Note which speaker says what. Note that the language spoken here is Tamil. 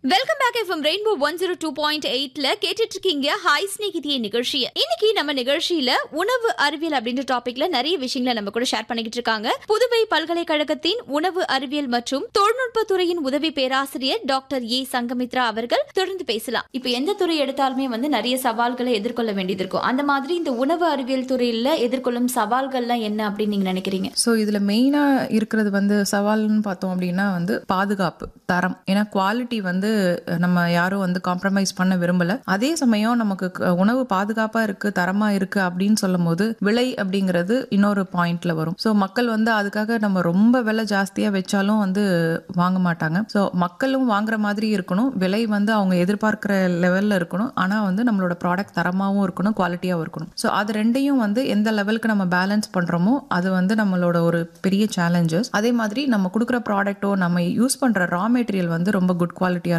Speaker 1: welcome back FM rainbow one zero two point எயிட்ல கேட்டுட்டு இருக்கீங்க ஹாய் ஸ்நேகிதிய நிகழ்ச்சியை இன்னைக்கு நம்ம நிகழ்ச்சியில உணவு அறிவியல் அப்படின்ற டாபிக்ல நிறைய விஷயங்களை நம்ம கூட ஷேர் பண்ணிக்கிட்டு இருக்காங்க புதுவை பல்கலைக்கழகத்தின் உணவு அறிவியல் மற்றும் தொழில்நுட்ப துறையின் உதவி பேராசிரியர் டாக்டர் ஏ சங்கமித்ரா அவர்கள் தொடர்ந்து பேசலாம் இப்ப எந்த துறை எடுத்தாலுமே வந்து நிறைய சவால்களை எதிர்கொள்ள வேண்டியது இருக்கும் அந்த மாதிரி இந்த உணவு அறிவியல் துறையில எதிர்கொள்ளும் சவால்கள்லாம் என்ன அப்படின்னு நீங்க நினைக்கிறீங்க
Speaker 2: ஸோ இதில் மெயினாக இருக்கிறது வந்து சவால்னு பார்த்தோம் அப்படின்னா வந்து பாதுகாப்பு தரம் ஏன்னா குவாலிட்டி வந்து நம்ம யாரும் வந்து காம்ப்ரமைஸ் பண்ண விரும்பல அதே சமயம் நமக்கு க- உணவு பாதுகாப்பாக இருக்கு தரமா இருக்கு அப்படின்னு சொல்லும் போது விலை அப்படிங்கிறது இன்னொரு பாயிண்ட்ல வரும் ஸோ மக்கள் வந்து அதுக்காக நம்ம ரொம்ப விலை ஜாஸ்தியாக வச்சாலும் வந்து வாங்க மாட்டாங்க ஸோ மக்களும் வாங்குற மாதிரி இருக்கணும் விலை வந்து அவங்க எதிர்பார்க்கிற லெவலில் இருக்கணும் ஆனால் வந்து நம்மளோட ப்ராடக்ட் தரமாகவும் இருக்கணும் குவாலிட்டியாகவும் இருக்கணும் ஸோ அது ரெண்டையும் வந்து எந்த லெவலுக்கு நம்ம பேலன்ஸ் பண்ணுறோமோ அது வந்து நம்மளோட ஒரு பெரிய சேலஞ்சஸ் அதே மாதிரி நம்ம கொடுக்குற ப்ராடக்ட்டோ நம்ம யூஸ் பண்ணுற ரா மெட்டீரியல் வந்து ரொம்ப குட் குவாலிட்டியாக